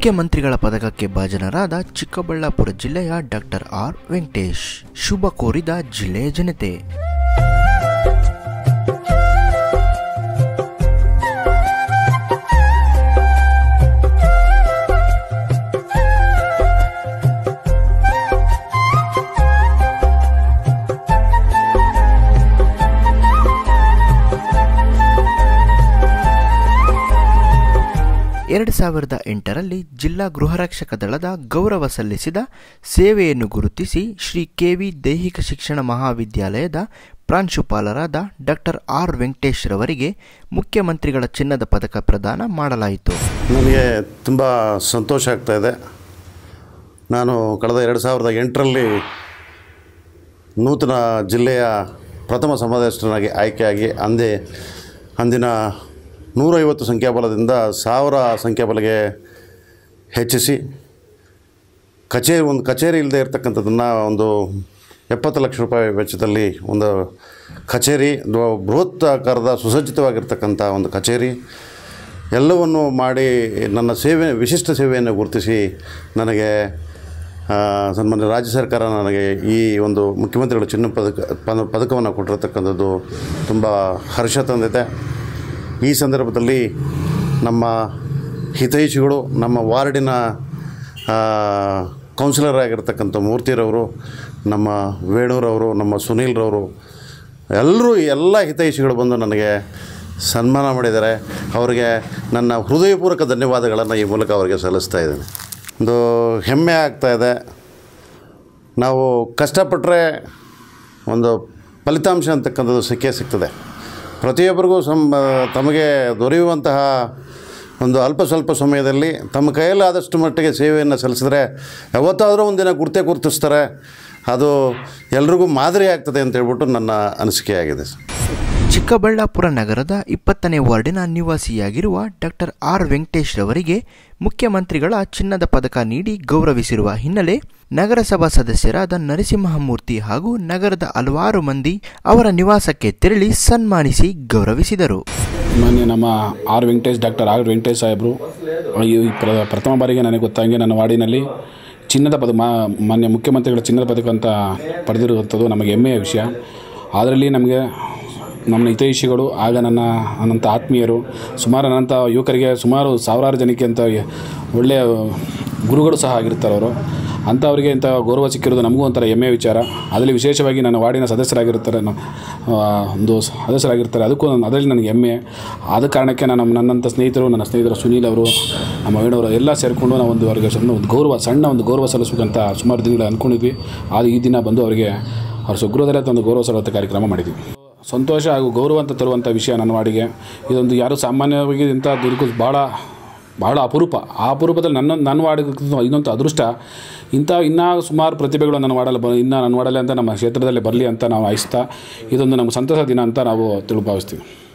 ಮುಖ್ಯಮಂತ್ರಿಗಳ ಪದಕಕ್ಕೆ ಭಾಜನರಾದ ಚಿಕ್ಕಬಳ್ಳಾಪುರ ಜಿಲ್ಲೆಯ ಡಾಕ್ಟರ್ ಆರ್ ವೆಂಕಟೇಶ್ ಶುಭ ಕೋರಿದ ಜಿಲ್ಲೆಯ ಜನತೆ ಎರಡು ಸಾವಿರದ ಎಂಟರಲ್ಲಿ ಜಿಲ್ಲಾ ಗೃಹರಕ್ಷಕ ದಳದ ಗೌರವ ಸಲ್ಲಿಸಿದ ಸೇವೆಯನ್ನು ಗುರುತಿಸಿ ಶ್ರೀ ಕೆವಿ ದೈಹಿಕ ಶಿಕ್ಷಣ ಮಹಾವಿದ್ಯಾಲಯದ ಪ್ರಾಂಶುಪಾಲರಾದ ಡಾಕ್ಟರ್ ಆರ್ ವೆಂಕಟೇಶ್ ರವರಿಗೆ ಮುಖ್ಯಮಂತ್ರಿಗಳ ಚಿನ್ನದ ಪದಕ ಪ್ರದಾನ ಮಾಡಲಾಯಿತು ನನಗೆ ತುಂಬ ಸಂತೋಷ ಆಗ್ತಾ ಇದೆ ನಾನು ಕಳೆದ ಎರಡು ಸಾವಿರದ ಎಂಟರಲ್ಲಿ ನೂತನ ಜಿಲ್ಲೆಯ ಪ್ರಥಮ ಸಮಾವೇಶನಾಗಿ ಆಯ್ಕೆಯಾಗಿ ಅಂದೇ ಅಂದಿನ ನೂರೈವತ್ತು ಸಂಖ್ಯಾಬಲದಿಂದ ಸಾವಿರ ಸಂಖ್ಯಾಬಲಗೆ ಹೆಚ್ಚಿಸಿ ಕಚೇರಿ ಒಂದು ಕಚೇರಿ ಇಲ್ಲದೆ ಇರತಕ್ಕಂಥದ್ದನ್ನು ಒಂದು ಎಪ್ಪತ್ತು ಲಕ್ಷ ರೂಪಾಯಿ ವೆಚ್ಚದಲ್ಲಿ ಒಂದು ಕಚೇರಿ ದೊ- ಬೃಹತ್ ಆಕಾರದ ಸುಸಜ್ಜಿತವಾಗಿರ್ತಕ್ಕಂಥ ಒಂದು ಕಚೇರಿ ಎಲ್ಲವನ್ನು ಮಾಡಿ ನನ್ನ ಸೇವೆ ವಿಶಿಷ್ಟ ಸೇವೆಯನ್ನು ಗುರುತಿಸಿ ನನಗೆ ಆ, ಸನ್ಮಾನ್ಯ ರಾಜ್ಯ ಸರ್ಕಾರ ನನಗೆ ಈ ಒಂದು ಮುಖ್ಯಮಂತ್ರಿಗಳ ಚಿನ್ನ ಪದಕ ಪದ ಪದಕವನ್ನು ಕೊಟ್ಟಿರತಕ್ಕಂಥದ್ದು ತುಂಬ ಹರ್ಷ ತಂದಿದೆ ಈ ಸಂದರ್ಭದಲ್ಲಿ ನಮ್ಮ ಹಿತೈಷಿಗಳು ನಮ್ಮ ವಾರ್ಡಿನ ಆ, ಕೌನ್ಸಿಲರ್ ಆಗಿರ್ತಕ್ಕಂಥ ಮೂರ್ತಿರವರು ನಮ್ಮ ವೇಣೂರವರು ನಮ್ಮ ಸುನೀಲ್ರವರು ಎಲ್ಲರೂ ಎಲ್ಲ ಹಿತೈಷಿಗಳು ಬಂದು ನನಗೆ ಸನ್ಮಾನ ಮಾಡಿದ್ದಾರೆ ಅವರಿಗೆ ನನ್ನ ಹೃದಯಪೂರ್ವಕ ಧನ್ಯವಾದಗಳನ್ನು ಈ ಮೂಲಕ ಅವರಿಗೆ ಸಲ್ಲಿಸ್ತಾ ಇದ್ದೇನೆ ಒಂದು ಹೆಮ್ಮೆ ಆಗ್ತಾ ಇದೆ ನಾವು ಕಷ್ಟಪಟ್ಟರೆ ಒಂದು ಫಲಿತಾಂಶ ಅಂತಕ್ಕಂಥದ್ದು ಸಿಕ್ಕೇ ಸಿಗ್ತದೆ ಪ್ರತಿಯೊಬ್ಬರಿಗೂ ಸಂ ತಮಗೆ ದೊರೆಯುವಂತಹ ಒಂದು ಅಲ್ಪ ಸ್ವಲ್ಪ ಸಮಯದಲ್ಲಿ ತಮ್ಮ ಕೈಯಲ್ಲಾದಷ್ಟು ಮಟ್ಟಿಗೆ ಸೇವೆಯನ್ನು ಸಲ್ಲಿಸಿದ್ರೆ ಯಾವತ್ತಾದರೂ ಒಂದಿನ ಗುರ್ತೆ ಗುರುತಿಸ್ತಾರೆ ಅದು ಎಲ್ರಿಗೂ ಮಾದರಿ ಆಗ್ತದೆ ಅಂತ ಹೇಳ್ಬಿಟ್ಟು ನನ್ನ ಅನಿಸಿಕೆ ಆಗಿದೆ ಸರ್ ಚಿಕ್ಕಬಳ್ಳಾಪುರ ನಗರದ ಇಪ್ಪತ್ತನೇ ವಾರ್ಡಿನ ನಿವಾಸಿಯಾಗಿರುವ ಡಾಕ್ಟರ್ ಆರ್ ವೆಂಕಟೇಶ್ ರವರಿಗೆ ಮುಖ್ಯಮಂತ್ರಿಗಳ ಚಿನ್ನದ ಪದಕ ನೀಡಿ ಗೌರವಿಸಿರುವ ಹಿನ್ನೆಲೆ ನಗರಸಭಾ ಸದಸ್ಯರಾದ ನರಸಿಂಹಮೂರ್ತಿ ಹಾಗೂ ನಗರದ ಹಲವಾರು ಮಂದಿ ಅವರ ನಿವಾಸಕ್ಕೆ ತೆರಳಿ ಸನ್ಮಾನಿಸಿ ಗೌರವಿಸಿದರು ಮಾನ್ಯ ನಮ್ಮ R Venkatesh doctor R Venkatesh ಸಾಹೇಬರು ಈ ಪ್ರ- ಪ್ರಥಮ ಬಾರಿಗೆ ನನಗೆ ಗೊತ್ತಾಗಿ ನನ್ನ ವಾರ್ಡಿನಲ್ಲಿ ಚಿನ್ನದ ಪದ ಮಾ ಮಾನ್ಯ ಮುಖ್ಯಮಂತ್ರಿಗಳ ಚಿನ್ನದ ಪದಕ ಅಂತ ಪಡೆದಿರುವಂಥದ್ದು ನಮಗೆ ಹೆಮ್ಮೆಯ ವಿಷಯ ಅದರಲ್ಲಿ ನಮಗೆ ನಮ್ಮ ಹಿತೈಷಿಗಳು ಆಗ ನನ್ನ ನನ್ನಂಥ ಆತ್ಮೀಯರು ಸುಮಾರು ನನ್ನಂಥ ಯುವಕರಿಗೆ ಸುಮಾರು ಸಾವಿರಾರು ಜನಕ್ಕೆ ಅಂತ ಒಳ್ಳೆಯ ಗುರುಗಳು ಸಹ ಆಗಿರ್ತಾರೆ ಅವರು ಅಂಥವರಿಗೆ ಇಂಥ ಗೌರವ ಸಿಕ್ಕಿರೋದು ನಮಗೂ ಒಂಥರ ಹೆಮ್ಮೆಯ ವಿಚಾರ ಅದರಲ್ಲಿ ವಿಶೇಷವಾಗಿ ನನ್ನ ವಾರ್ಡಿನ ಸದಸ್ಯರಾಗಿರ್ತಾರೆ ನ- ಆ, ಒಂದು ಸದಸ್ಯರಾಗಿರ್ತಾರೆ ಅದಕ್ಕೂ ನನ್ನ- ಅದರಲ್ಲಿ ನನಗೆ ಹೆಮ್ಮೆ ಆದ ಕಾರಣಕ್ಕೆ ನಾನು ನನ್ನಂಥ ಸ್ನೇಹಿತರು ನನ್ನ ಸ್ನೇಹಿತರು ಸುನೀಲ್ ಅವರು ನಮ್ಮ ವೇಣವರು ಎಲ್ಲ ಸೇರಿಕೊಂಡು ನಾವು ಒಂದು ಅವರಿಗೆ ಸಣ್ಣ ಒಂದು ಗೌರವ ಸಣ್ಣ ಒಂದು ಗೌರವ ಸಲ್ಲಿಸ್ಬೇಕಂತ ಸುಮಾರು ದಿನಗಳು ಅಂದ್ಕೊಂಡಿದ್ವಿ ಆದರೆ ಈ ದಿನ ಬಂದು ಅವರಿಗೆ ಅವ್ರ ಸ್ವಗೃಹದಲ್ಲೇ ಒಂದು ಗೌರವ ಸಲ್ಲುವಂಥ ಕಾರ್ಯಕ್ರಮ ಮಾಡಿದ್ವಿ ಸಂತೋಷ ಹಾಗೂ ಗೌರವ ಅಂತ ತರುವಂಥ ವಿಷಯ ನನ್ನ ವಾಡಿಗೆ ಇದೊಂದು ಯಾರು ಸಾಮಾನ್ಯವಾಗಿ ಇಂಥ ದುರ್ಗ ಭಾಳ ಭಾಳ ಅಪರೂಪ ಆ ಅಪರೂಪದಲ್ಲಿ ನನ್ನ ನನ್ನ ವಾರ್ಡಿಗೆ ಇನ್ನೊಂದು ಅದೃಷ್ಟ ಇಂಥ ಇನ್ನೂ ಸುಮಾರು ಪ್ರತಿಭೆಗಳು ನನ್ನ ವಾಡಲ್ಲಿ ಬ ಇನ್ನೂ ನನ್ನ ವಾಡಲ್ಲಿ ಅಂತ ನಮ್ಮ ಕ್ಷೇತ್ರದಲ್ಲಿ ಬರಲಿ ಅಂತ ನಾವು ಆಯಿಸ್ತಾ ಇದೊಂದು ನಮ್ಮ ಸಂತಸ ದಿನ ಅಂತ ನಾವು ತಿಳ್ಭಾವಿಸ್ತೀವಿ